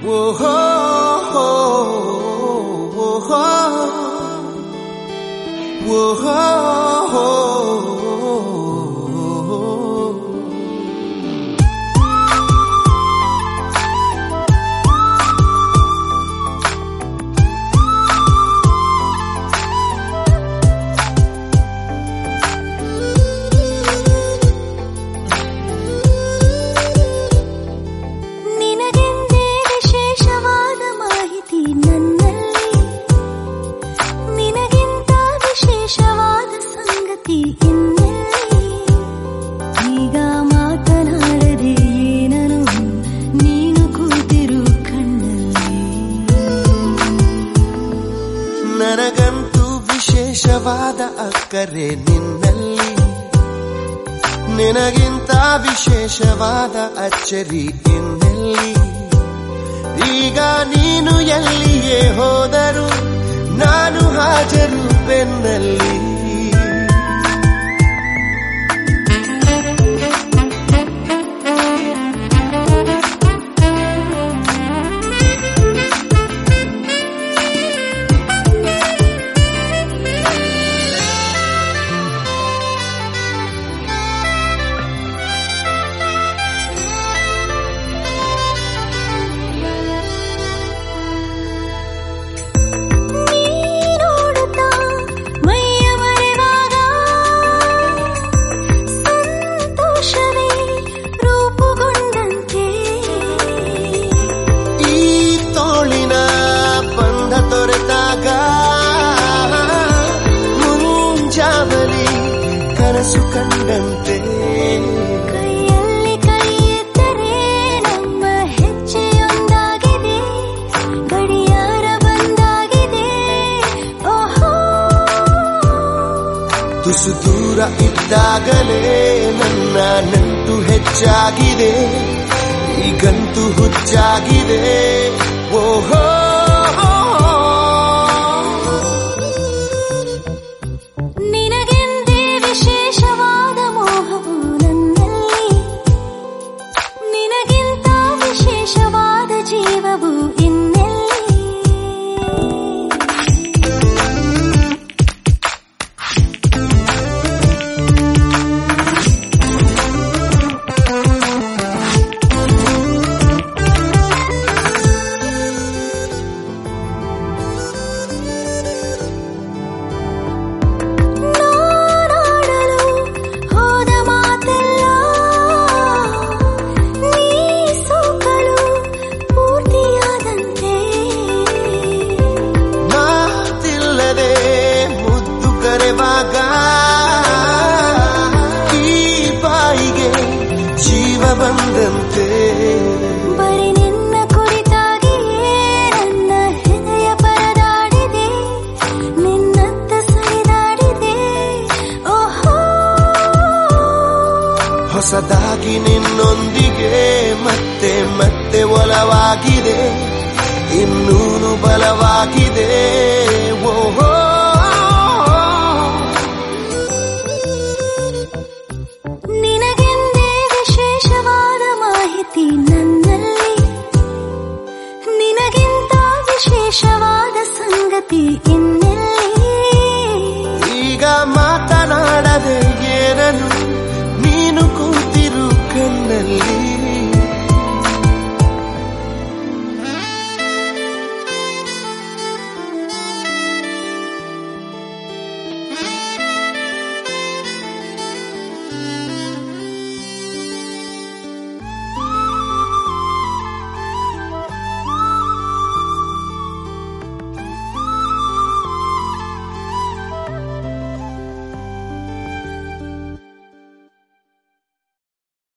ಓಹೋ ಓಹೋ ಓಹೋ ನಿನಗೆಂದೇ ವಿಶೇಷವಾದ ಮಾಹಿತಿ ನನ್ನಲ್ಲಿ ನಿನಗಿಂತ ವಿಶೇಷವಾದ ಸಂಗತಿ ಇನ್ನೆಲ್ಲಿ ಈಗ ಮಾತನಾಡದೆ ಏನನು ನೀನು ಕೂತಿರು ಕಣ್ಣಲ್ಲಿ ನನಗಂತೂ ವಿಶೇಷವಾದ ಅಕ್ಕರೆ ನಿನ್ನಲ್ಲಿ ನಿನಗಿಂತ ವಿಶೇಷವಾದ ಅಚ್ಚರಿ ಇನ್ನೆಲ್ಲಿ ಈಗ ನೀನು ಎಲ್ಲಿಯೇ ಹೋದರು ನಾನು ಹಾಜರು ಬೆನ್ನಲ್ಲಿ ನೋಡುತ್ತಾ ಮೈಯ ಮರೆವಾಗ ಸಂತೋಷವೇ ರೂಪುಗೊಂಡಂತೆ ಈ ತೋಳಿನ ಬಂಧ ತೊರೆದಾಗ ಮುಂಜಾವಲಿ ಕನಸು ಕಂಡಂತೆ ಕೈಯಲ್ಲಿ ಕೈ ಎತ್ತರೆ ನಮ್ಮ ಹೆಜ್ಜೆಯೊಂದಾಗಿದೆ ಗಡಿಯಾರ ಬಂದಾಗಿದೆ ಓಹೋ ತುಸು ದೂರ ಇದ್ದಾಗಲೇ ನನ್ನ ನಂಟು ಹೆಚ್ಚಾಗಿದೆ ಈಗಂತೂ ಹುಚ್ಚಾಗಿದೆ ಓಹೋ ನಿನಗೆಂದೇ ವಿಶೇಷವಾದ ಮೋಹವು ನನ್ನಲ್ಲಿ ನಿನಗಿಂತ ವಿಶೇಷವಾದ ಜೀವವು ಇನ್ನೆಲ್ಲಿ ನಾನಾಡಲು ಹೋದ ಮಾತೆಲ್ಲ ನೀ ಸೋಕಲು ಪೂರ್ತಿಯಾದಂತೆ ಮಾತಿಲ್ಲದೆ ಮುದ್ದು ಕರೆವಾಗ ಈ ಬಾಯಿಗೆ ಜೀವ ಬಂದಂತೆ ಬರೀ ನಿನ್ನ ಕುರಿತಾಗಿಯೇ ನನ್ನ ಹೃದಯ ಪರದಾಡಿದೆ ನಿನ್ನತ್ತ ಸರಿದಾಡಿದೆ ಓಹೋ ಹೊಸದಾಗಿ ನಿನ್ನೊಂದಿಗೆ ಮತ್ತೆ ಮತ್ತೆ ಒಲವಾಗಿದೆ ಇನ್ನೂನು ಬಲವಾಗಿದೆ ಓಹೋ ನಿನಗೆಂದೇ ವಿಶೇಷವಾದ ಮಾಹಿತಿ ನನ್ನಲ್ಲಿ ನಿನಗಿಂತ ವಿಶೇಷವಾದ ಸಂಗತಿ